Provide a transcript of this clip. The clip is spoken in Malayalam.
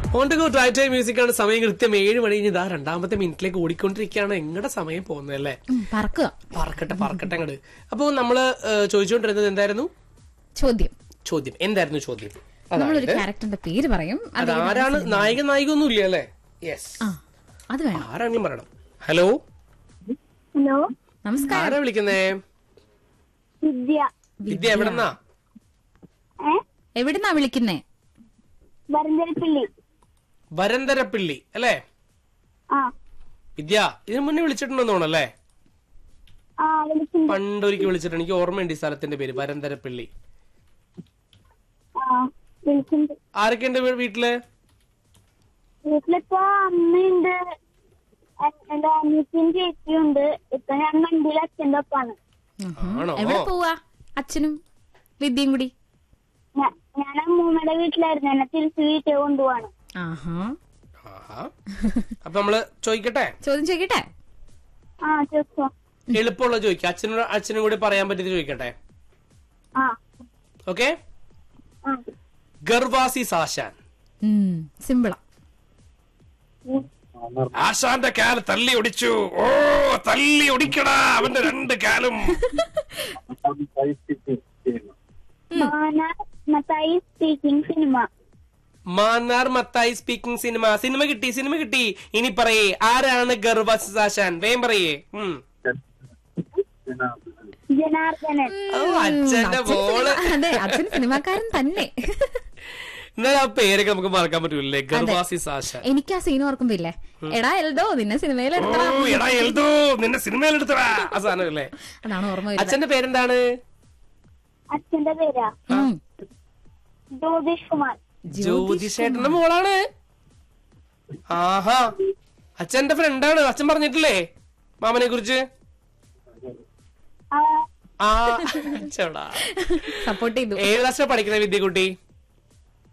On to go drive time music ആണ് സമയം കൃത്യം ഏഴ് മണി കഴിഞ്ഞ് ഇതാ രണ്ടാമത്തെ മിനിറ്റിലേക്ക് ഓടിക്കൊണ്ടിരിക്കുകയാണ് എങ്ങടെ സമയം പോകുന്നത് അല്ലേ ഉം, പറക്കുക പറക്കട്ടെ പറക്കട്ടെ അങ്ങോട്ട് അപ്പൊ നമ്മള് ഏഹ്, ചോദിച്ചുകൊണ്ടിരുന്നത് എന്തായിരുന്നു ചോദ്യം ചോദ്യം എന്തായിരുന്നു ചോദ്യം നമ്മളൊരു ക്യാരക്ടറിന്റെ പേര് പറയും അത് അതാരാണ് നായക നായിക ഒന്നും ഇല്ല അല്ലേ യെസ് ആ അത് വേണം ആരാണെങ്കിലും പറയണം ഹലോ ഹലോ നമസ്കാരം ആരാ വിളിക്കുന്നേ വിദ്യ വിദ്യ എവിടെന്നാ ഏ എവിടുന്നാ വിളിക്കുന്നേ വരന്തരപ്പിള്ളി വരന്തരപ്പിള്ളി അല്ലേ ആ വിദ്യ ഇതിനു മുന്നേ വിളിച്ചിട്ടുണ്ടെന്ന് തോന്നല്ലേ ആ വിളിച്ചിട്ടുണ്ട് പണ്ടൊരിക്കൽ വിളിച്ചിട്ടുണ്ട് എനിക്ക് ഓർമ്മയുണ്ട് ഈ സ്ഥലത്തിന്റെ പേര് വരന്തരപ്പിള്ളി ആ വിളിച്ചിട്ടുണ്ട് ആരൊക്കെയുണ്ട് വീ- വീട്ടില് വീട്ടിലിപ്പോ അമ്മയുണ്ട് എ- എന്റെ അനിയത്തിയും ചേച്ചിയുണ്ട് ഇപ്പൊ ഞാൻ വണ്ടിയിൽ അച്ഛന്റെ ഒപ്പാണ് ആണോ എവിടെ പോവാ അച്ഛനും വിദ്യയും കൂടി ഞാ- ഞാൻ അമ്മൂമ്മയുടെ വീട്ടിലായിരുന്നു എന്നെ തിരിച്ച് വീട്ടിൽ കൊണ്ടുപോവാണ് ആഹാ ആഹാ. അപ്പൊ നമ്മള് ചോദിക്കട്ടെ ചോദ്യം ചോദിക്കട്ടെ ആ ചോദിച്ചോ എളുപ്പമുള്ള ചോദിക്കാം അച്ഛനോട് അച്ഛനും കൂടി പറയാൻ പറ്റിയത് ചോദിക്കട്ടെ ആ ഓക്കെ ആ ഗർവാസി സാശാൻ ഉം, സിമ്പിളാ ഉം. ആശാന്റെ കാല് തല്ലി ഒടിച്ചു ഓ തല്ലി ഒടിക്കടാ അവന്റെ രണ്ട് കാലും മാന Mathai speaking cinema Mannar Mathai speaking cinema cinema കിട്ടി സിനിമ കിട്ടി ഇനി പറയേ ആരാണ് ഗർവാസി സാശാൻ വേം പറയേ ഉം. ജനാർദ്ദനൻ ഓ അച്ഛന്റെ അച്ഛൻ മോള് സിനിമ- അതെ അച്ഛൻ സിനിമാക്കാരൻ തന്നെ എന്നാൽ ആ പേരൊക്കെ നമുക്ക് മറക്കാൻ പറ്റൂലേ ഗർവാസി സാശാൻ എനിക്ക് ആ സീൻ ഓർക്കുമ്പോ ഇല്ലേ എടാ എൽദോ നിന്നെ സിനിമയിൽ ഓ എടുത്തടാ എടാ എഴുതൂ നിന്നെ സിനിമയിൽ എടുത്തടാ ആ സാധനമല്ലേ അതാണ് ഓർമ്മ വരുന്നത് അച്ഛന്റെ പേരെന്താണ് അച്ഛന്റെ പേരാ ഉം. ജ്യോതിഷ് കുമാർ ജ്യോതിഷേട്ടന്റെ മോളാണ് ആഹാ അച്ഛന്റെ ഫ്രണ്ടാണ് അച്ഛൻ പറഞ്ഞിട്ടില്ലേ മാമനെ കുറിച്ച് ആ ആ ചേടാ സപ്പോർട്ട് ചെയ്തു ഏഴ് ക്ലാസ്സിലാണ് പഠിക്കുന്ന വിദ്യക്കുട്ടി